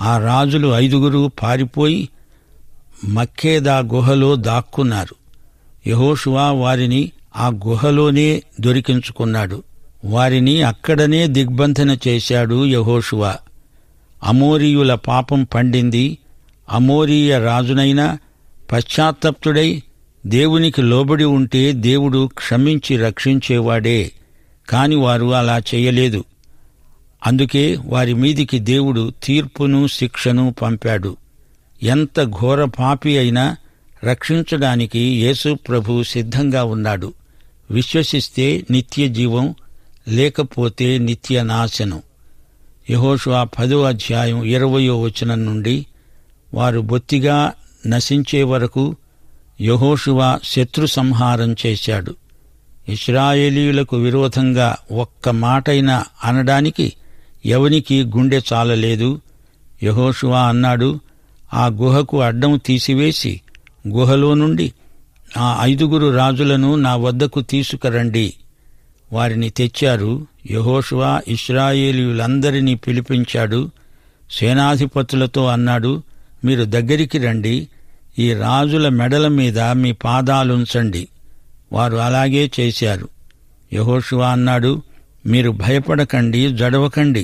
ఆ రాజులు ఐదుగురు పారిపోయి మక్కేదా గుహలో దాక్కున్నారు యహోషువా వారిని ఆ గుహలోనే దొరికించుకున్నాడు వారిని అక్కడనే దిగ్బంధన చేశాడు యహోషువా అమోరీయుల పాపం పండింది అమోరీయ రాజునైనా పశ్చాత్తప్తుడై దేవునికి లోబడి ఉంటే దేవుడు క్షమించి రక్షించేవాడే కాని వారు అలా చేయలేదు అందుకే వారి మీదికి దేవుడు తీర్పును శిక్షను పంపాడు ఎంత ఘోర పాపి అయినా రక్షించడానికి యేసు ప్రభు సిద్ధంగా ఉన్నాడు విశ్వసిస్తే నిత్య జీవం లేకపోతే నిత్య నాశనం యహోషువా పదో అధ్యాయం ఇరవయో వచనం నుండి వారు బొత్తిగా నశించే వరకు యహోషువా శత్రు సంహారం చేశాడు ఇస్రాయేలీయులకు విరోధంగా ఒక్క మాటైనా అనడానికి ఎవనికి గుండె చాలలేదు యహోషువా అన్నాడు ఆ గుహకు అడ్డం తీసివేసి గుహలో నుండి ఆ ఐదుగురు రాజులను నా వద్దకు తీసుకురండి వారిని తెచ్చారు యహోషువా ఇస్రాయేలీయులందరినీ పిలిపించాడు సేనాధిపతులతో అన్నాడు మీరు దగ్గరికి రండి ఈ రాజుల మెడల మీద మీ పాదాలుంచండి వారు అలాగే చేశారు యహోషువా అన్నాడు మీరు భయపడకండి జడవకండి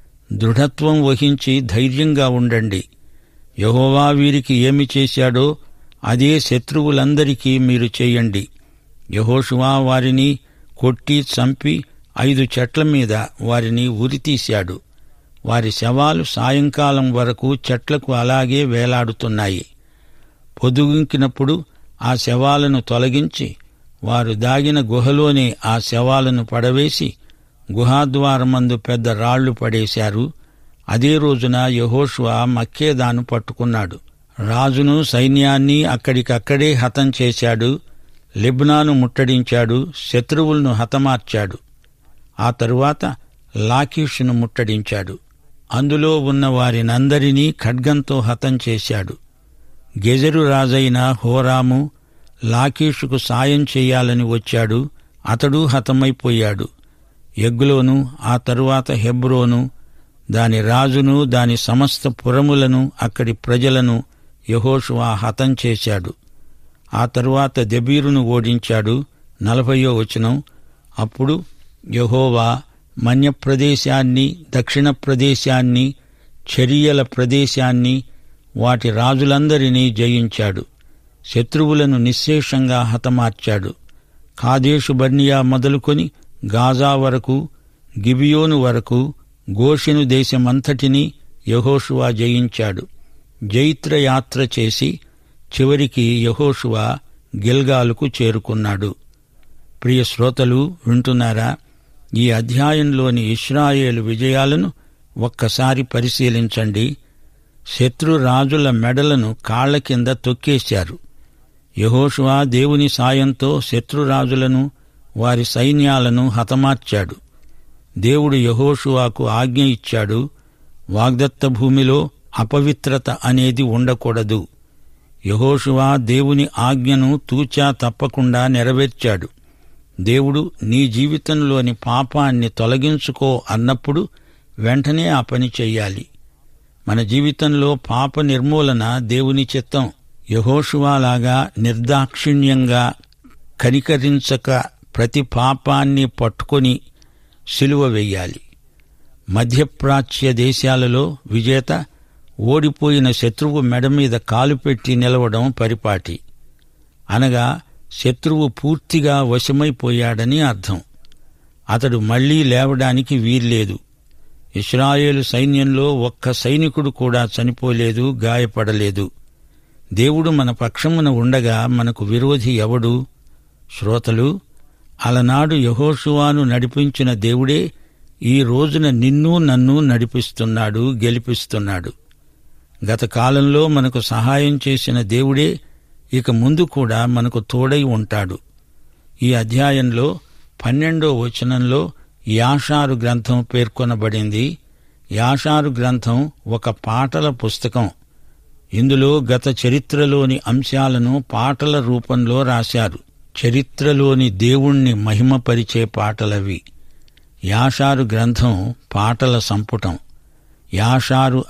దృఢత్వం వహించి ధైర్యంగా ఉండండి యహోవా వీరికి ఏమి చేశాడో అదే శత్రువులందరికీ మీరు చేయండి యహోషువా వారిని కొట్టి చంపి ఐదు చెట్ల మీద వారిని ఉరితీశాడు వారి శవాలు సాయంకాలం వరకు చెట్లకు అలాగే వేలాడుతున్నాయి పొదుగింకినప్పుడు ఆ శవాలను తొలగించి వారు దాగిన గుహలోనే ఆ శవాలను పడవేసి గుహాద్వారమందు పెద్ద రాళ్లు పడేశారు అదే రోజున యహోషువా మక్కేదాను పట్టుకున్నాడు రాజును సైన్యాన్ని అక్కడికక్కడే హతం చేశాడు లిబ్నాను ముట్టడించాడు శత్రువులను హతమార్చాడు ఆ తరువాత లాకీషును ముట్టడించాడు అందులో ఉన్న వారినందరినీ ఖడ్గంతో హతం చేశాడు గెజరు రాజైన హోరాము లాకీషుకు సాయం చేయాలని వచ్చాడు అతడు హతమైపోయాడు ఎగ్లోను ఆ తరువాత హెబ్రోను దాని రాజును దాని సమస్త పురములను అక్కడి ప్రజలను యహోషువా హతం చేశాడు ఆ తరువాత దెబీరును ఓడించాడు నలభయో వచనం అప్పుడు యహోవా మన్యప్రదేశాన్ని దక్షిణ ప్రదేశాన్ని చరియల ప్రదేశాన్ని వాటి రాజులందరినీ జయించాడు శత్రువులను నిశ్శేషంగా హతమార్చాడు కాదేశు బర్నియా మొదలుకొని గాజా వరకు గిబియోను వరకు గోషెను దేశమంతటినీ యహోషువా జయించాడు జైత్రయాత్ర చేసి చివరికి యహోషువా గిల్గాలుకు చేరుకున్నాడు ప్రియ శ్రోతలు వింటున్నారా ఈ అధ్యాయంలోని ఇస్రాయేలు విజయాలను ఒక్కసారి పరిశీలించండి శత్రు రాజుల మెడలను కాళ్ల కింద తొక్కేశారు యహోషువా దేవుని సాయంతో శత్రురాజులను వారి సైన్యాలను హతమార్చాడు దేవుడు యహోషువాకు ఆజ్ఞ ఇచ్చాడు వాగ్దత్త భూమిలో అపవిత్రత అనేది ఉండకూడదు యహోషువా దేవుని ఆజ్ఞను తూచా తప్పకుండా నెరవేర్చాడు దేవుడు నీ జీవితంలోని పాపాన్ని తొలగించుకో అన్నప్పుడు వెంటనే ఆ పని చెయ్యాలి మన జీవితంలో పాప నిర్మూలన దేవుని చిత్తం యహోషువాలాగా నిర్దాక్షిణ్యంగా కనికరించక ప్రతి పాపాన్ని పట్టుకొని సిలువ వెయ్యాలి మధ్యప్రాచ్య దేశాలలో విజేత ఓడిపోయిన శత్రువు మెడ మీద కాలు పెట్టి నిలవడం పరిపాటి అనగా శత్రువు పూర్తిగా వశమైపోయాడని అర్థం అతడు మళ్లీ లేవడానికి వీల్లేదు ఇస్రాయేలు సైన్యంలో ఒక్క సైనికుడు కూడా చనిపోలేదు గాయపడలేదు దేవుడు మన పక్షమున ఉండగా మనకు విరోధి ఎవడు శ్రోతలు అలనాడు యహోషువాను నడిపించిన దేవుడే ఈ రోజున నిన్ను నన్ను నడిపిస్తున్నాడు గెలిపిస్తున్నాడు గత కాలంలో మనకు సహాయం చేసిన దేవుడే ఇక ముందు కూడా మనకు తోడై ఉంటాడు ఈ అధ్యాయంలో పన్నెండో వచనంలో యాషారు గ్రంథం పేర్కొనబడింది యాషారు గ్రంథం ఒక పాటల పుస్తకం ఇందులో గత చరిత్రలోని అంశాలను పాటల రూపంలో రాశారు చరిత్రలోని దేవుణ్ణి మహిమపరిచే పాటలవి యాషారు గ్రంథం పాటల సంపుటం యాషారు